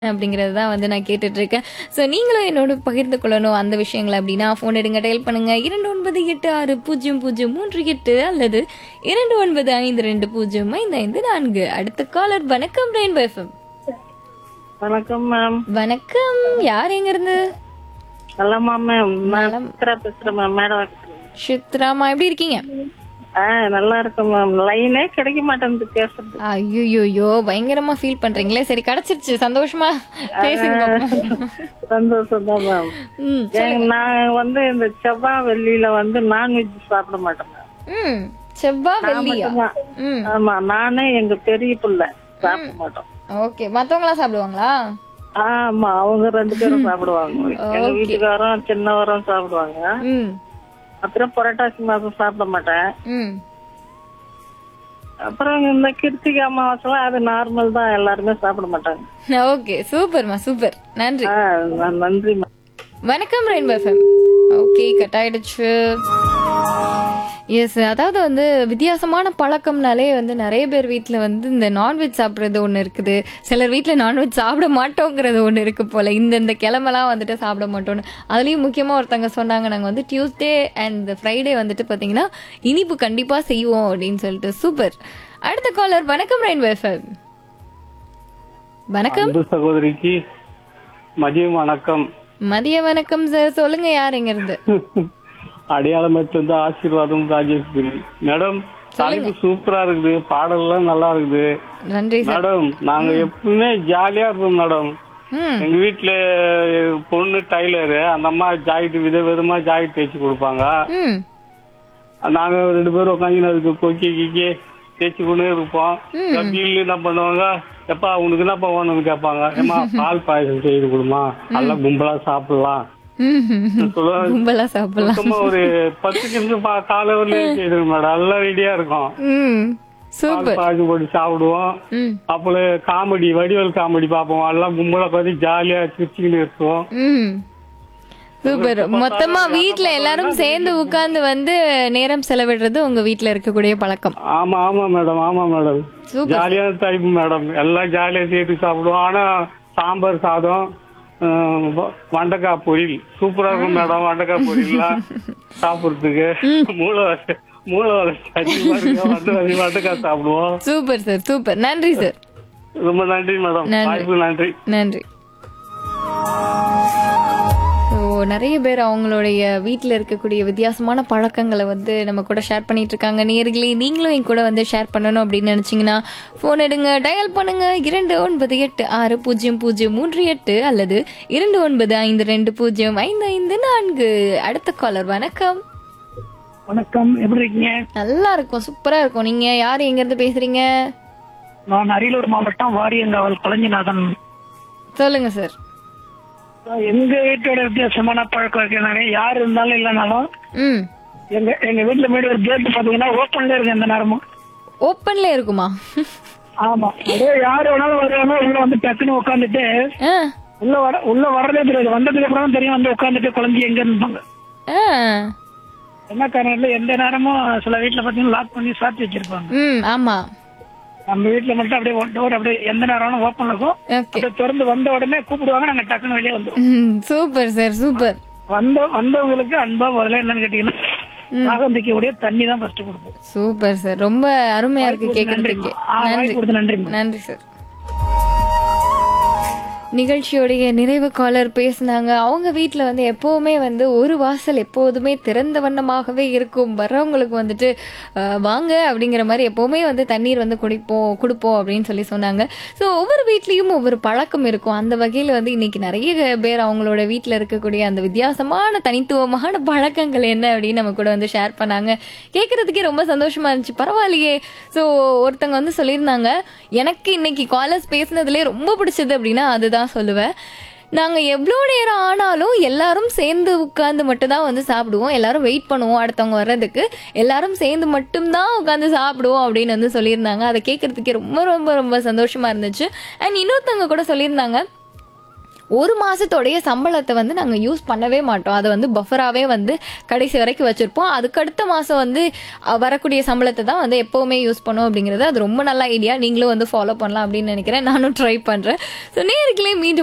அப்படிங்கிறது தான் வந்து நான் கேட்டுட்டு இருக்கேன் ஸோ நீங்களும் என்னோட பகிர்ந்து கொள்ளணும் அந்த விஷயங்களை அப்படின்னா ஃபோன் எடுங்க டயல் பண்ணுங்க இரண்டு ஒன்பது எட்டு ஆறு பூஜ்ஜியம் பூஜ்ஜியம் மூன்று எட்டு அல்லது இரண்டு ஒன்பது ஐந்து ரெண்டு பூஜ்ஜியம் ஐந்து ஐந்து நான்கு அடுத்த காலர் வணக்கம் ரெயின்போ எஃப்எம் வணக்கம் மேம் வணக்கம் யார் எங்க இருந்து நலமா மேம் நான் நலம். சித்ரா பேசுறேன் மேம் மேடம் சித்ராமா எப்படி இருக்கீங்க ஆ நல்லா இருக்கும் மேம் லைனே கிடைக்க மாட்டேங்குது பேசுறது ஐயோயோயோ பயங்கரமா ஃபீல் பண்றீங்களே சரி கிடைச்சிருச்சு சந்தோஷமா பேசுங்க பாப்போம். சந்தோஷம் தான் மேம் ம் ஏங்க, நான் வந்து இந்த செவ்வாய் வெள்ளியில வந்து நான்வெஜ் சாப்பிட மாட்டேன் மேம். ம் செவ்வாய் வெள்ளியா மட்டும்தான். ம் ஆமா நானே எங்க பெரிய பிள்ளை சாப்பிட மாட்டோம் ஓகே மத்தவங்களாம் சாப்பிடுவாங்களா ஆமா அவங்க ரெண்டு பேரும் சாப்பிடுவாங்க எங்க Okay. வீட்டுக்காரரும் சின்னவரும் சாப்பிடுவாங்க ம் அப்புறம் புரட்டாசி மாசம் சாப்பிட மாட்டேன் ம் அப்புறம் இந்த கிருத்திகை அமாவாசைலாம் அது நார்மல் தான் எல்லாருமே சாப்பிட மாட்டாங்க ஓகே சூப்பர்மா சூப்பர் நன்றி ஆ, ந- நன்றி மேம் வணக்கம் ரெயின்போ எஃப்எம் ஓகே கட் ஆயிடுச்சு எஸ் அதாவது வந்து வித்தியாசமான பழக்கம்னாலே வந்து நிறைய பேர் வீட்டில் வந்து இந்த நான்வெஜ் சாப்பிட்றது ஒன்று இருக்குது சிலர் வீட்டில் நான்வெஜ் சாப்பிட மாட்டோங்கிறது ஒன்று இருக்கு போல இந்த இந்த கிழமெல்லாம் வந்துட்டு சாப்பிட மாட்டோம்னு அதுலேயும் முக்கியமாக ஒருத்தங்க சொன்னாங்க நாங்கள் வந்து டியூஸ்டே அண்ட் ஃப்ரைடே வந்துட்டு பார்த்தீங்கன்னா இனிப்பு கண்டிப்பாக செய்வோம் அப்படின்னு சொல்லிட்டு சூப்பர் அடுத்த காலர் வணக்கம் ரெயின்போ எஃப்எம் வணக்கம் அன்பு சகோதரிக்கு மதியம் வணக்கம் மதிய வணக்கம் சார் சொல்லுங்க யார் எங்க இருந்து அடையாளமேட்டிலிருந்து ஆசீர்வாதம் ராஜேஸ்வரி மேடம் தலைப்பு சூப்பரா இருக்குது பாடல்லாம் நல்லா இருக்குது நன்றி சார் மேடம் நாங்க எப்பவுமே ஜாலியா இருப்போம் மேடம் ம் எங்க வீட்டுல பொண்ணு டைலரு அந்த அம்மா ஜாக்கெட் வித விதமா ஜாக்கெட் தைச்சு கொடுப்பாங்க ம் நாங்க ரெண்டு பேரும் உட்காந்து அதுக்கு கொக்கி கிக்கி தேய்ச்சி கொண்டே இருப்போம் பில்லு என்ன பண்ணுவாங்க எப்பா உனக்கு என்னப்பா வேணும்னு கேட்பாங்க ஏமா பால் பாயசம் செய்து கொடுமா நல்லா கும்பலா சாப்பிடலாம் ம் சொல்லுவாங்க கும்பலா சாப்பிடலாம் சும்மா ஒரு பத்து நிமிஷம் பா- காலை ஒரு செய்திருக்கோம் மேடம் எல்லாம் ரெடியா இருக்கும் ம் பால் சூப்பர் பாயசம் போட்டு சாப்பிடுவோம் ம் அப்புறம் காமெடி வடிவேல் காமெடி பார்ப்போம் எல்லாம் கும்பலா பார்த்து ஜாலியா சிரிச்சுக்கிட்டு இருப்போம் ம் சூப்பர் மொத்தமா வீட்ல எல்லாரும் சேர்ந்து உட்கார்ந்து வந்து நேரம் செலவிடுறது உங்க வீட்ல இருக்கக்கூடிய பழக்கம் ஆமா ஆமா மேடம் ஆமா மேடம் சூப்பர் ஜாலியான டைப் மேடம் எல்லாம் ஜாலியா சேர்த்து சாப்பிடுவோம் ஆனா சாம்பார் சாதம் ஆஹ் வ- வெண்டைக்காய் பொரியல் சூப்பரா இருக்கும் மேடம் வெண்டைக்காய் பொரியல்லாம் சாப்பிடுறதுக்கு மூளை வர- மூளை வர சட்னி பாருங்க, வெண்டை- வெண்டைக்காய் சாப்பிடுவோம் சூப்பர் சார் சூப்பர் நன்றி சார் ரொம்ப நன்றி மேடம் நன்றி. வாய்ப்பு நன்றி நன்றி ஸோ நிறைய பேர் அவங்களுடைய வீட்டில் இருக்கக்கூடிய வித்தியாசமான பழக்கங்களை வந்து நம்ம கூட ஷேர் பண்ணிட்டு இருக்காங்க நேர்களே நீங்களும் என் கூட வந்து ஷேர் பண்ணணும் அப்படின்னு நினச்சிங்கன்னா ஃபோன் எடுங்க டயல் பண்ணுங்க இரண்டு ஒன்பது எட்டு ஆறு பூஜ்ஜியம் பூஜ்ஜியம் மூன்று எட்டு அல்லது இரண்டு ஒன்பது ஐந்து ரெண்டு பூஜ்ஜியம் ஐந்து ஐந்து நான்கு அடுத்த காலர் வணக்கம் வணக்கம் எப்படி இருக்கீங்க நல்லா இருக்கும் சூப்பராக இருக்கும் நீங்கள் யார் எங்கேருந்து பேசுகிறீங்க நான் அரியலூர் மாவட்டம் வாரியங்காவல் கொளஞ்சிநாதன் சொல்லுங்கள் சார் எங்க வீட்டோட வித்தியாசமான பழக்கம் இருக்கிறனால யார் இருந்தாலும் இல்லைனாலும் ம் எங்க எங்க வீட்டுல முன்னாடி ஒரு கேட் பாத்தீங்கன்னா ஓப்பன்ல இருக்கு எந்த நேரமும் ஓப்பனில் இருக்குமா ஆமா அதே யாரு வேணாலும் வருவாங்க உள்ள வந்து டக்குன்னு உட்காந்துட்டு ஆ உள்ள வர உள்ள வர்றதே தெரியாது வந்ததுக்கு அப்புறம் தான் தெரியும் வந்து உட்காந்துட்டு குழந்தை எங்க இருப்பாங்க ஆ என்ன காரணம் இல்ல எந்த நேரமும் சில வீட்டுல பாத்தீங்கன்னா லாக் பண்ணி சாத்தி வச்சிருப்பாங்க ம் ஆமா நம்ம வீட்டுல மட்டும் அப்படியே டோர் அப்படியே எந்த நேரம் ஓப்பன் இருக்கும் ஓகே அப்படியே திறந்து வந்த உடனே கூப்பிடுவாங்க நாங்க டக்குன்னு வெளியே வந்துருவோம் ம் சூப்பர் சார் சூப்பர் வந்த வந்தவங்களுக்கு அன்பா முதல்ல என்னன்னு கேட்டீங்கன்னா தாகம் தைக்கக்கூடிய தண்ணி தான் ஃபர்ஸ்ட் கொடுப்போம் சூப்பர் சார் ரொம்ப அருமையா இருக்கு கேட்கறதுக்கு ஆ, வாய்ப்பு நன்றி கொடுத்து நன்றி நன்றி சார் நிகழ்ச்சியோடைய நிறைவு காலர் பேசினாங்க அவங்க வீட்டில் வந்து எப்போவுமே வந்து ஒரு வாசல் எப்போதுமே திறந்த வண்ணமாகவே இருக்கும் வர்றவங்களுக்கு வந்துட்டு அஹ், வாங்க அப்படிங்கிற மாதிரி எப்போவுமே வந்து தண்ணீர் வந்து குடிப்போம் கொடுப்போம் அப்படின்னு சொல்லி சொன்னாங்க ஸோ ஒவ்வொரு வீட்லேயும் ஒவ்வொரு பழக்கம் இருக்கும் அந்த வகையில் வந்து இன்னைக்கு நிறைய பேர் அவங்களோட வீட்டில் இருக்கக்கூடிய அந்த வித்தியாசமான தனித்துவமான பழக்கங்கள் என்ன அப்படின்னு நம்ம கூட வந்து ஷேர் பண்ணாங்க கேட்கறதுக்கே ரொம்ப சந்தோஷமா இருந்துச்சு பரவாயில்லையே ஸோ ஒருத்தங்க வந்து சொல்லியிருந்தாங்க எனக்கு இன்னைக்கு காலர்ஸ் பேசினதுலேயே ரொம்ப பிடிச்சது அப்படின்னா அதுதான் சொல்லுவேன் நாங்கள் எவ்வளோ நேரம் ஆனாலும் எல்லாரும் சேர்ந்து உட்காந்து மட்டும்தான் வந்து சாப்பிடுவோம் எல்லாரும் வெயிட் பண்ணுவோம் அடுத்தவங்க வர்றதுக்கு எல்லாரும் சேர்ந்து மட்டும்தான் உட்காந்து சாப்பிடுவோம் அப்படின்னு வந்து சொல்லியிருந்தாங்க அதை கேட்கறதுக்கே ரொம்ப ரொம்ப ரொம்ப சந்தோஷமா இருந்துச்சு அண்ட் இன்னொருத்தவங்க கூட சொல்லியிருந்தாங்க ஒரு மாசத்தோடைய சம்பளத்தை வந்து நாங்க யூஸ் பண்ணவே மாட்டோம் அதை வந்து பஃபராகவே வந்து கடைசி வரைக்கும் வச்சிருப்போம் அதுக்கடுத்த மாசம் வந்து அஹ், வரக்கூடிய சம்பளத்தை தான் வந்து எப்பவுமே யூஸ் பண்ணோம் அப்படிங்கிறது அது ரொம்ப நல்ல ஐடியா நீங்களும் வந்து ஃபாலோ பண்ணலாம் அப்படின்னு நினைக்கிறேன் நானும் ட்ரை பண்றேன் ஸோ நேருக்குள்ளே மீண்டும்